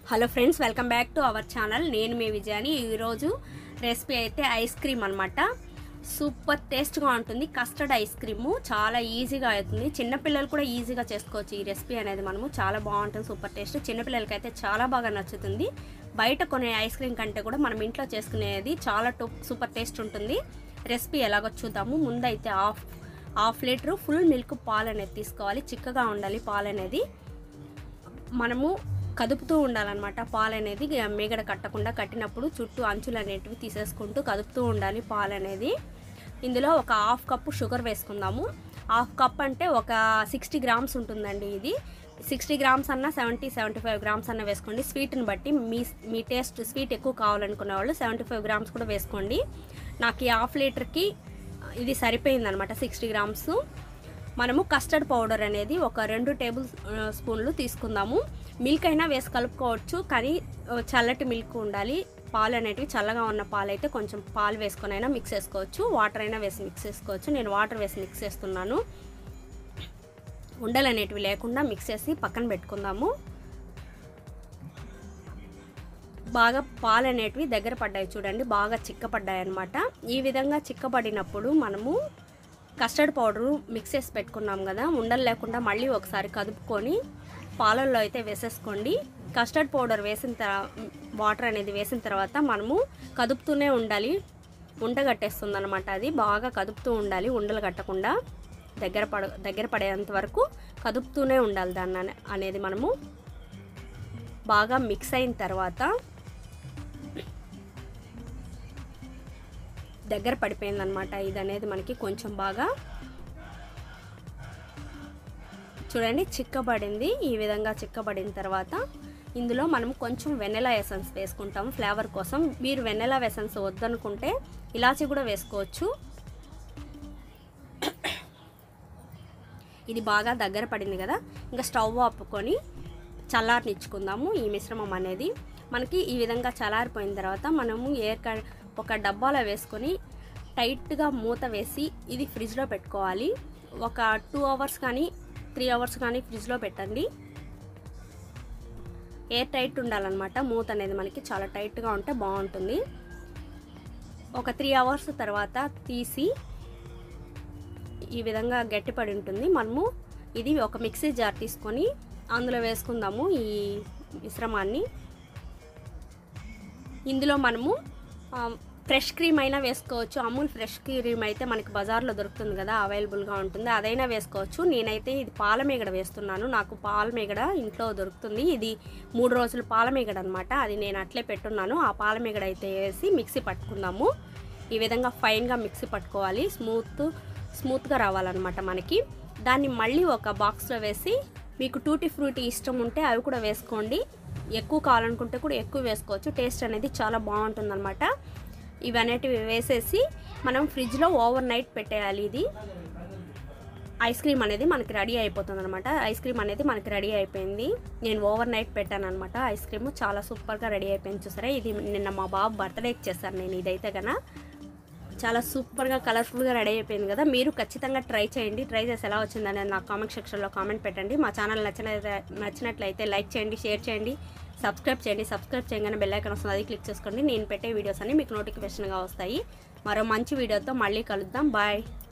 hello friends welcome back to our channel నేను మీ విజయాని ఈరోజు రెసిపీ అయితే ఐస్ క్రీమ్ అనమాట సూపర్ టేస్ట్గా ఉంటుంది కస్టర్డ్ ఐస్ క్రీము చాలా ఈజీగా అవుతుంది చిన్నపిల్లలు కూడా ఈజీగా చేసుకోవచ్చు ఈ రెసిపీ అనేది మనము చాలా బాగుంటుంది సూపర్ టేస్ట్ చిన్నపిల్లలకి అయితే చాలా బాగా నచ్చుతుంది బయట కొనే ఐస్ క్రీమ్ కంటే కూడా మనం ఇంట్లో చేసుకునేది చాలా టూ సూపర్ టేస్ట్ ఉంటుంది రెసిపీ ఎలాగో చూద్దాము ముందైతే half half litre full milk పాలు అనేది తీసుకోవాలి చిక్కగా ఉండాలి పాలు అనేది మనము కదుపుతూ ఉండాలన్నమాట పాలు అనేది మేగడ కట్టకుండా కట్టినప్పుడు చుట్టూ అంచులు అనేటివి తీసేసుకుంటూ కదుపుతూ ఉండాలి పాలు అనేది ఇందులో ఒక హాఫ్ కప్పు షుగర్ వేసుకుందాము హాఫ్ కప్ అంటే ఒక సిక్స్టీ గ్రామ్స్ ఉంటుందండి ఇది సిక్స్టీ గ్రామ్స్ అన్న సెవెంటీ సెవెంటీ ఫైవ్ గ్రామ్స్ అన్న వేసుకోండి స్వీట్ని బట్టి మీ మీ టేస్ట్ స్వీట్ ఎక్కువ కావాలనుకునే వాళ్ళు సెవెంటీ ఫైవ్ గ్రామ్స్ కూడా వేసుకోండి నాకు ఈ హాఫ్ లీటర్కి ఇది సరిపోయిందనమాట సిక్స్టీ గ్రామ్స్ మనము కస్టర్డ్ పౌడర్ అనేది ఒక రెండు టేబుల్ స్పూన్లు తీసుకుందాము మిల్క్ అయినా వేసి కలుపుకోవచ్చు కానీ ఆ, చల్లటి మిల్క్ ఉండాలి పాలు అనేటివి చల్లగా ఉన్న పాలు అయితే కొంచెం పాలు వేసుకొని అయినా మిక్స్ చేసుకోవచ్చు వాటర్ అయినా వేసి మిక్స్ చేసుకోవచ్చు నేను వాటర్ వేసి మిక్స్ చేస్తున్నాను ఉండలు అనేటివి లేకుండా మిక్స్ చేసి పక్కన పెట్టుకుందాము బాగా పాలు అనేటివి దగ్గర పడ్డాయి చూడండి బాగా చిక్కపడ్డాయి అనమాట ఈ విధంగా చిక్కబడినప్పుడు మనము కస్టర్డ్ పౌడరు మిక్స్ చేసి పెట్టుకున్నాం కదా ఉండలు లేకుండా మళ్ళీ ఒకసారి కదుపుకొని పాలల్లో అయితే వేసేసుకోండి కస్టర్డ్ పౌడర్ వేసిన తర్వాత వాటర్ అనేది వేసిన తర్వాత మనము కదుపుతూనే ఉండాలి ఉండగట్టేస్తుంది అనమాట అది బాగా కదుపుతూ ఉండాలి ఉండలు కట్టకుండా దగ్గర పడ దగ్గర పడేంత వరకు కదుపుతూనే ఉండాలి దాన్ని అనే- అనేది మనము బాగా మిక్స్ అయిన తర్వాత దగ్గర పడిపోయిందనమాట ఇది అనేది మనకి కొంచెం బాగా చూడండి చిక్కబడింది ఈ విధంగా చిక్కబడిన తర్వాత ఇందులో మనం కొంచెం వెన్నెలా ఎసెన్స్ వేసుకుంటాం ఫ్లేవర్ కోసం మీరు వెన్నెలా ఎసెన్స్ వద్దనుకుంటే ఇలాచి కూడా వేసుకోవచ్చు ఇది బాగా దగ్గర పడింది కదా ఇంకా స్టవ్ ఆపుకొని చల్లారనిచ్చుకుందాము ఈ మిశ్రమం అనేది మనకి ఈ విధంగా చల్లారిపోయిన తర్వాత మనము ఎయిర్ క ఒక డబ్బాలో వేసుకొని టైట్గా మూత వేసి ఇది ఫ్రిడ్జ్లో పెట్టుకోవాలి ఒక టూ అవర్స్ కానీ త్రీ అవర్స్ కానీ ఫ్రిడ్జ్లో పెట్టండి ఎయిర్ టైట్ ఉండాలన్నమాట మూత అనేది మనకి చాలా టైట్గా ఉంటే బాగుంటుంది ఒక త్రీ అవర్స్ తర్వాత తీసి ఈ విధంగా గట్టిపడి ఉంటుంది మనము ఇది ఒక మిక్సీ జార్ తీసుకొని అందులో వేసుకుందాము ఈ మిశ్రమాన్ని ఇందులో మనము ఆ, ఫ్రెష్ క్రీమ్ అయినా వేసుకోవచ్చు అమూల్ ఫ్రెష్ క్రీమ్ అయితే మనకి బజార్లో దొరుకుతుంది కదా అవైలబుల్గా ఉంటుంది అదైనా వేసుకోవచ్చు నేనైతే ఇది పాల మీగడ వేస్తున్నాను నాకు పాల మీగడ ఇంట్లో దొరుకుతుంది ఇది మూడు రోజులు పాల మీగడ అనమాట అది నేను అట్లే పెట్టున్నాను ఆ పాల మీగడ అయితే వేసి మిక్సీ పట్టుకుందాము ఈ విధంగా ఫైన్గా మిక్సీ పట్టుకోవాలి స్మూత్ స్మూత్గా రావాలన్నమాట మనకి దాన్ని మళ్ళీ ఒక బాక్స్లో వేసి మీకు టూటీ ఫ్రూటీ ఇష్టం ఉంటే అవి కూడా వేసుకోండి ఎక్కువ కావాలనుకుంటే కూడా ఎక్కువ వేసుకోవచ్చు టేస్ట్ అనేది చాలా బాగుంటుందన్నమాట ఇవన్నిటివి వేసేసి మనం ఫ్రిడ్జ్లో ఓవర్ నైట్ పెట్టేయాలి ఇది ఐస్ క్రీమ్ అనేది మనకి రెడీ అయిపోతుంది అనమాట ఐస్ క్రీమ్ అనేది మనకి రెడీ అయిపోయింది నేను ఓవర్ నైట్ పెట్టాను అనమాట ఐస్ క్రీమ్ చాలా సూపర్గా రెడీ అయిపోయింది చూసారా ఇది నిన్న మా బాబు బర్త్డేకి చేశాను నేను ఇదైతే కన్నా చాలా సూపర్గా కలర్ఫుల్గా రెడీ అయిపోయింది కదా మీరు ఖచ్చితంగా ట్రై చేయండి ట్రై చేసి ఎలా వచ్చిందని నాకు కామెంట్ సెక్షన్లో కామెంట్ పెట్టండి మా ఛానల్ నచ్చిన నచ్చినట్లయితే లైక్ చేయండి షేర్ చేయండి సబ్స్క్రైబ్ చేయండి సబ్స్క్రైబ్ చేయగానే బెల్ ఐకాన్ వస్తుంది అది క్లిక్ చేసుకోండి నేను పెట్టే వీడియోస్ అన్ని మీకు నోటిఫికేషన్గా వస్తాయి మరో మంచి వీడియోతో మళ్ళీ కలుద్దాం బాయ్